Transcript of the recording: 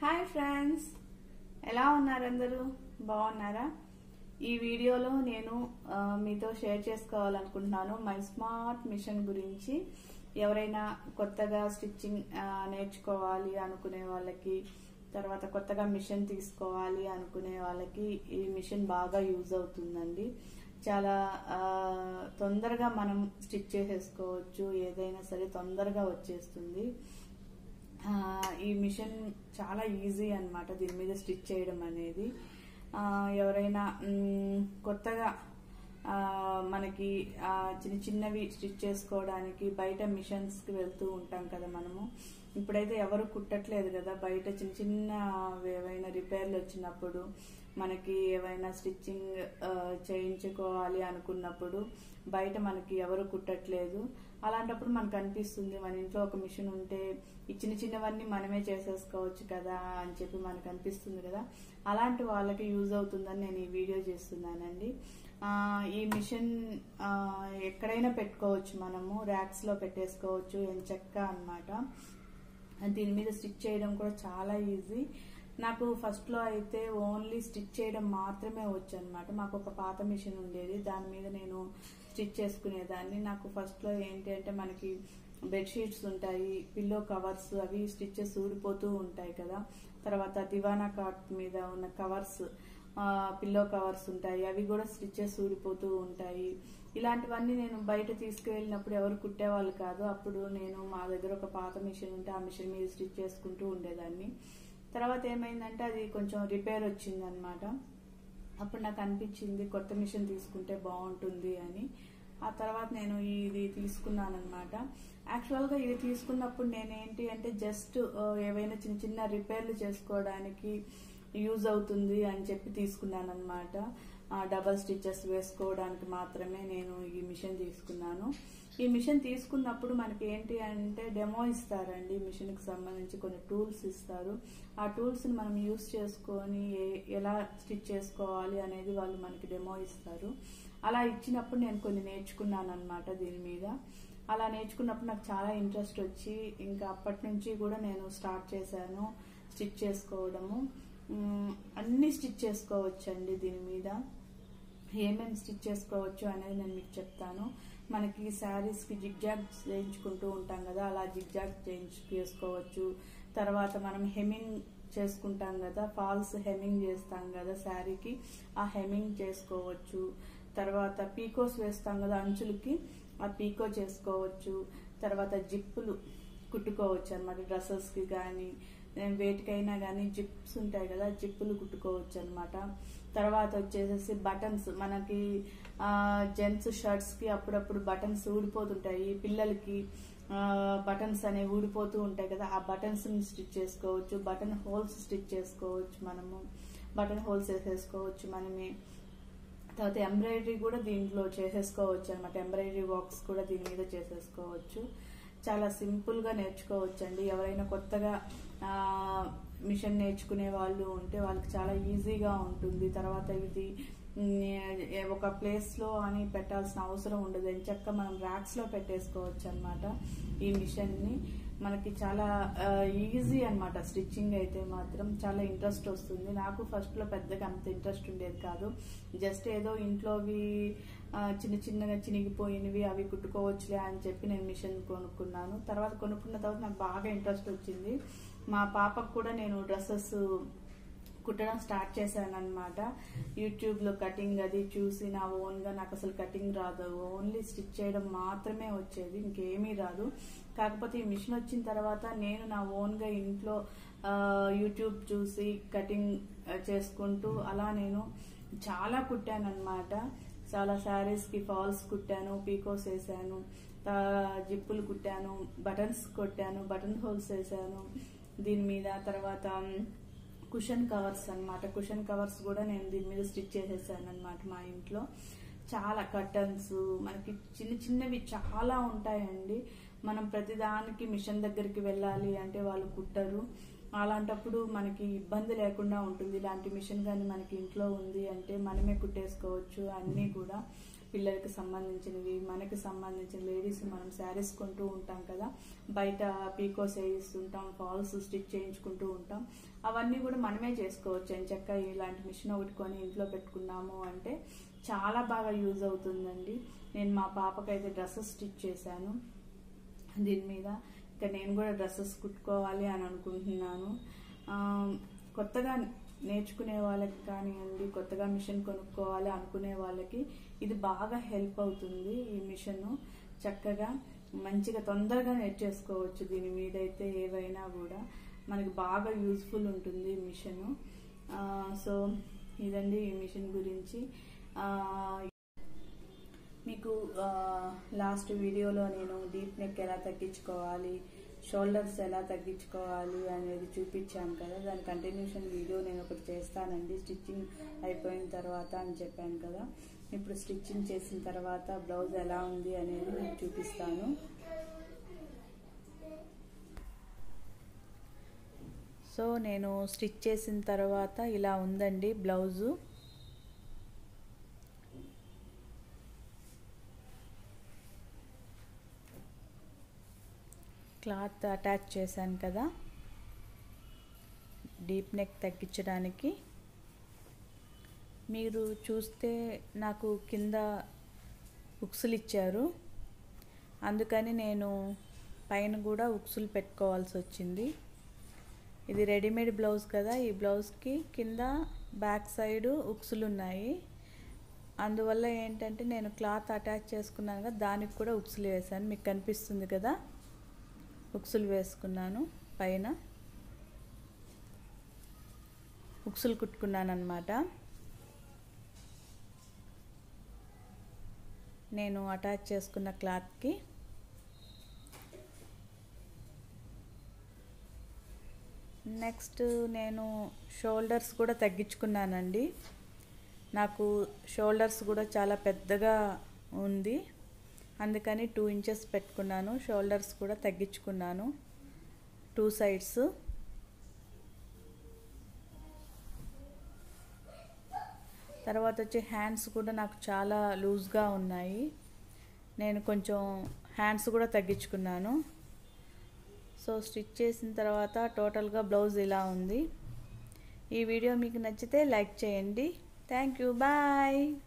hi friends ఎలా ఉన్నారు అందరూ బాగున్నారా ఈ వీడియోలో నేను ఆ, మీతో షేర్ చేసుకోవాలనుకుంటున్నాను మై స్మార్ట్ మిషన్ గురించి ఎవరైనా కొత్తగా స్టిచ్చింగ్ ఆ, నేర్చుకోవాలి అనుకునే వాళ్ళకి తర్వాత కొత్తగా మిషన్ తీసుకోవాలి అనుకునే వాళ్ళకి ఈ మిషన్ బాగా యూజ్ అవుతుందండి చాలా ఆ, తొందరగా మనం స్టిచ్ చేసేసుకోవచ్చు ఏదైనా సరే తొందరగా వచ్చేస్తుంది ఆ, ఈ మిషన్ చాలా ఈజీ అన్నమాట దీని మీద స్టిచ్ చేయడం అనేది ఆ, ఎవరైనా మ్, కొత్తగా ఆ, మనకి ఆ, చిన్న చిన్నవి స్టిచ్ చేసుకోవడానికి బయట మిషన్స్కి వెళ్తూ ఉంటాం కదా మనము ఇప్పుడైతే ఎవరు కుట్టట్లేదు కదా బయట చిన్న చిన్న ఏవైనా రిపేర్లు వచ్చినప్పుడు మనకి ఏవైనా స్టిచ్చింగ్ ఆ, చేయించుకోవాలి అనుకున్నప్పుడు బయట మనకి ఎవరు కుట్టట్లేదు అలాంటప్పుడు మనకు అనిపిస్తుంది మన ఇంట్లో ఒక మిషన్ ఉంటే ఈ చిన్న చిన్నవన్నీ మనమే చేసేసుకోవచ్చు కదా అని చెప్పి మనకు అనిపిస్తుంది కదా అలాంటి వాళ్ళకి యూజ్ అవుతుందని నేను ఈ వీడియో చేస్తున్నానండి ఆ, ఈ మిషన్ ఆ, ఎక్కడైనా పెట్టుకోవచ్చు మనము ర్యాక్స్ లో పెట్టేసుకోవచ్చు ఎంచక్క అన్నమాట దీని మీద స్టిచ్ చేయడం కూడా చాలా ఈజీ నాకు ఫస్ట్ లో అయితే ఓన్లీ స్టిచ్ చేయడం మాత్రమే వచ్చు అనమాట మాకు ఒక పాత మిషన్ ఉండేది దాని మీద నేను స్టిచ్ చేసుకునేదాన్ని నాకు ఫస్ట్ లో ఏంటి అంటే మనకి బెడ్షీట్స్ ఉంటాయి పిల్లో కవర్స్ అవి స్టిచ్చెస్ ఊడిపోతూ ఉంటాయి కదా తర్వాత దివానా కాట్ మీద ఉన్న కవర్స్ పిల్లో కవర్స్ ఉంటాయి అవి కూడా స్టిచ్చెస్ ఊడిపోతూ ఉంటాయి ఇలాంటివన్నీ నేను బయట తీసుకువెళ్ళినప్పుడు ఎవరు కుట్టేవాళ్ళు కాదు అప్పుడు నేను మా దగ్గర ఒక పాత మిషన్ ఉంటే ఆ మిషన్ మీద స్టిచ్ చేసుకుంటూ ఉండేదాన్ని తర్వాత ఏమైందంటే అది కొంచెం రిపేర్ వచ్చిందనమాట అప్పుడు నాకు అనిపించింది కొత్త మిషన్ తీసుకుంటే బాగుంటుంది అని ఆ తర్వాత నేను ఇది తీసుకున్నాను అనమాట యాక్చువల్గా ఇది తీసుకున్నప్పుడు నేనేంటి అంటే జస్ట్ ఏవైనా చిన్న చిన్న రిపేర్లు చేసుకోవడానికి యూజ్ అవుతుంది అని చెప్పి తీసుకున్నాను అనమాట డబల్ స్టిచెస్ వేసుకోవడానికి మాత్రమే నేను ఈ మిషన్ తీసుకున్నాను ఈ మిషన్ తీసుకున్నప్పుడు మనకి ఏంటి అంటే డెమో ఇస్తారండి మిషన్ కి సంబంధించి కొన్ని టూల్స్ ఇస్తారు ఆ టూల్స్ ని మనం యూస్ చేసుకొని ఏ- ఎలా స్టిచ్ చేసుకోవాలి అనేది వాళ్ళు మనకి డెమో ఇస్తారు అలా ఇచ్చినప్పుడు నేను కొన్ని నేర్చుకున్నాను అనమాట దీని మీద అలా నేర్చుకున్నప్పుడు నాకు చాలా ఇంట్రెస్ట్ వచ్చి ఇంకా అప్పటి నుంచి కూడా నేను స్టార్ట్ చేశాను స్టిచ్ చేసుకోవడము మ్, అన్ని స్టిచ్ చేసుకోవచ్చు అండి దీని మీద ఏమేమి స్టిచ్ చేసుకోవచ్చు అనేది నేను మీకు చెప్తాను మనకి శారీస్ కి జిగ్జాగ్ చేయించుకుంటూ ఉంటాం కదా అలా జిగ్జాగ్ చేయించు చేసుకోవచ్చు తర్వాత మనం హెమింగ్ చేసుకుంటాం కదా ఫాల్స్ హెమింగ్ చేస్తాం కదా శారీకి ఆ హెమింగ్ చేసుకోవచ్చు తర్వాత పీకోస్ వేస్తాం కదా అంచులకి ఆ పీకో చేసుకోవచ్చు తర్వాత జిప్పులు కుట్టుకోవచ్చు అనమాట డ్రెస్సెస్ కి కానీ వేటికైనా కానీ జిప్స్ ఉంటాయి కదా జిప్పులు కుట్టుకోవచ్చు అనమాట తర్వాత వచ్చేసేసి బటన్స్ మనకి జెంట్స్ షర్ట్స్ కి అప్పుడప్పుడు బటన్స్ ఊడిపోతుంటాయి పిల్లలకి బటన్స్ అనేవి ఊడిపోతూ ఉంటాయి కదా ఆ బటన్స్ స్టిచ్ చేసుకోవచ్చు బటన్ హోల్స్ స్టిచ్ చేసుకోవచ్చు మనము బటన్ హోల్స్ వేసేసుకోవచ్చు మనమే తర్వాత ఎంబ్రాయిడరీ కూడా దీంట్లో చేసేసుకోవచ్చు అనమాట ఎంబ్రాయిడరీ వర్క్స్ కూడా దీని మీద చేసేసుకోవచ్చు చాలా సింపుల్ గా నేర్చుకోవచ్చు అండి ఎవరైనా కొత్తగా ఆ, మిషన్ నేర్చుకునే వాళ్ళు ఉంటే వాళ్ళకి చాలా ఈజీగా ఉంటుంది తర్వాత ఇది మ్, ఒక ప్లేస్ లో అని పెట్టాల్సిన అవసరం ఉండదు ఎంచక్క మనం ర్యాక్స్ లో పెట్టేసుకోవచ్చు అనమాట ఈ మిషన్ ని మనకి చాలా ఈజీ అన్నమాట స్టిచ్చింగ్ అయితే మాత్రం చాలా ఇంట్రెస్ట్ వస్తుంది నాకు ఫస్ట్ లో పెద్దగా అంత ఇంట్రెస్ట్ ఉండేది కాదు జస్ట్ ఏదో ఇంట్లోవి ఆ, చిన్న చిన్నగా చినిగిపోయినవి అవి కుట్టుకోవచ్చులే అని చెప్పి నేను మిషన్ కొనుక్కున్నాను తర్వాత కొనుక్కున్న తర్వాత నాకు బాగా ఇంట్రెస్ట్ వచ్చింది మా పాపకు కూడా నేను డ్రెస్సెస్ కుట్టడం స్టార్ట్ చేశాను అనమాట యూట్యూబ్ లో కటింగ్ అది చూసి నా ఓన్ గా నాకు అసలు కటింగ్ రాదు ఓన్లీ స్టిచ్ చేయడం మాత్రమే వచ్చేది ఇంకేమీ రాదు కాకపోతే ఈ మిషన్ వచ్చిన తర్వాత నేను నా ఓన్ గా ఇంట్లో ఆ, యూట్యూబ్ చూసి కటింగ్ ఆ, చేసుకుంటూ అలా నేను చాలా కుట్టాను అనమాట చాలా శారీస్ కి ఫాల్స్ కుట్టాను పీకోస్ వేసాను తా- జిప్పులు కుట్టాను బటన్స్ కొట్టాను బటన్ హోల్స్ వేసాను దీని మీద తర్వాత కుషన్ కవర్స్ అన్నమాట కుషన్ కవర్స్ కూడా నేను దీని మీద స్టిచ్ చేసేసాను అనమాట మా ఇంట్లో చాలా కర్టన్స్ మనకి చిన్న చిన్నవి చాలా ఉంటాయండి మనం ప్రతిదానికి మిషన్ దగ్గరికి వెళ్ళాలి అంటే వాళ్ళు కుట్టరు అలాంటప్పుడు మనకి ఇబ్బంది లేకుండా ఉంటుంది ఇలాంటి మిషన్ కానీ మనకి ఇంట్లో ఉంది అంటే మనమే కుట్టేసుకోవచ్చు అన్నీ కూడా పిల్లలకి సంబంధించినవి మనకి సంబంధించిన లేడీస్ మనం శారీస్ కొంటూ ఉంటాం కదా బయట పీకోస్ వేయిస్తుంటాం ఫాల్స్ స్టిచ్ చేయించుకుంటూ ఉంటాం అవన్నీ కూడా మనమే చేసుకోవచ్చు అని చెక్క ఇలాంటి మిషన్ ఒకటి కొని ఇంట్లో పెట్టుకున్నాము అంటే చాలా బాగా యూజ్ అవుతుందండి నేను మా పాపకైతే డ్రెస్సెస్ స్టిచ్ చేశాను దీని మీద ఇంకా నేను కూడా డ్రెస్సెస్ కుట్టుకోవాలి అని అనుకుంటున్నాను ఆ, కొత్తగా నేర్చుకునే వాళ్ళకి కానివ్వండి కొత్తగా మిషన్ కొనుక్కోవాలి అనుకునే వాళ్ళకి ఇది బాగా హెల్ప్ అవుతుంది ఈ మిషన్ చక్కగా మంచిగా తొందరగా నేర్చేసుకోవచ్చు దీని మీద అయితే ఏవైనా కూడా మనకి బాగా యూస్ఫుల్ ఉంటుంది ఈ మిషన్ సో ఇదండి ఈ మిషన్ గురించి ఆ, మీకు లాస్ట్ వీడియోలో నేను డీప్ నెక్ ఎలా తగ్గించుకోవాలి షోల్డర్స్ ఎలా తగ్గించుకోవాలి అనేది చూపించాను కదా దాని కంటిన్యూషన్ వీడియో నేను ఒకటి చేస్తానండి స్టిచ్చింగ్ అయిపోయిన తర్వాత అని చెప్పాను కదా ఇప్పుడు స్టిచ్చింగ్ చేసిన తర్వాత బ్లౌజ్ ఎలా ఉంది అనేది మీకు చూపిస్తాను సో నేను స్టిచ్ చేసిన తర్వాత ఇలా ఉందండి బ్లౌజు క్లాత్ అటాచ్ చేశాను కదా డీప్ నెక్ తగ్గించడానికి మీరు చూస్తే నాకు కింద ఉక్సులు ఇచ్చారు అందుకని నేను పైన కూడా ఉక్సులు పెట్టుకోవాల్సి వచ్చింది ఇది రెడీమేడ్ బ్లౌజ్ కదా ఈ బ్లౌజ్కి కింద బ్యాక్ సైడ్ ఉక్సులు ఉన్నాయి అందువల్ల ఏంటంటే నేను క్లాత్ అటాచ్ చేసుకున్నాను కదా దానికి కూడా ఉక్సులు వేసాను మీకు కనిపిస్తుంది కదా ఉక్సులు వేసుకున్నాను పైన ఉక్సులు కుట్టుకున్నాను అనమాట నేను అటాచ్ చేసుకున్న క్లాత్కి నెక్స్ట్ నేను షోల్డర్స్ కూడా తగ్గించుకున్నానండి నాకు షోల్డర్స్ కూడా చాలా పెద్దగా ఉంది అందుకని టూ ఇంచెస్ పెట్టుకున్నాను షోల్డర్స్ కూడా తగ్గించుకున్నాను టూ సైడ్స్ తర్వాత వచ్చి హ్యాండ్స్ కూడా నాకు చాలా లూజ్గా ఉన్నాయి నేను కొంచెం హ్యాండ్స్ కూడా తగ్గించుకున్నాను సో స్టిచ్ చేసిన తర్వాత టోటల్గా బ్లౌజ్ ఇలా ఉంది ఈ వీడియో మీకు నచ్చితే లైక్ చేయండి థ్యాంక్ యూ బాయ్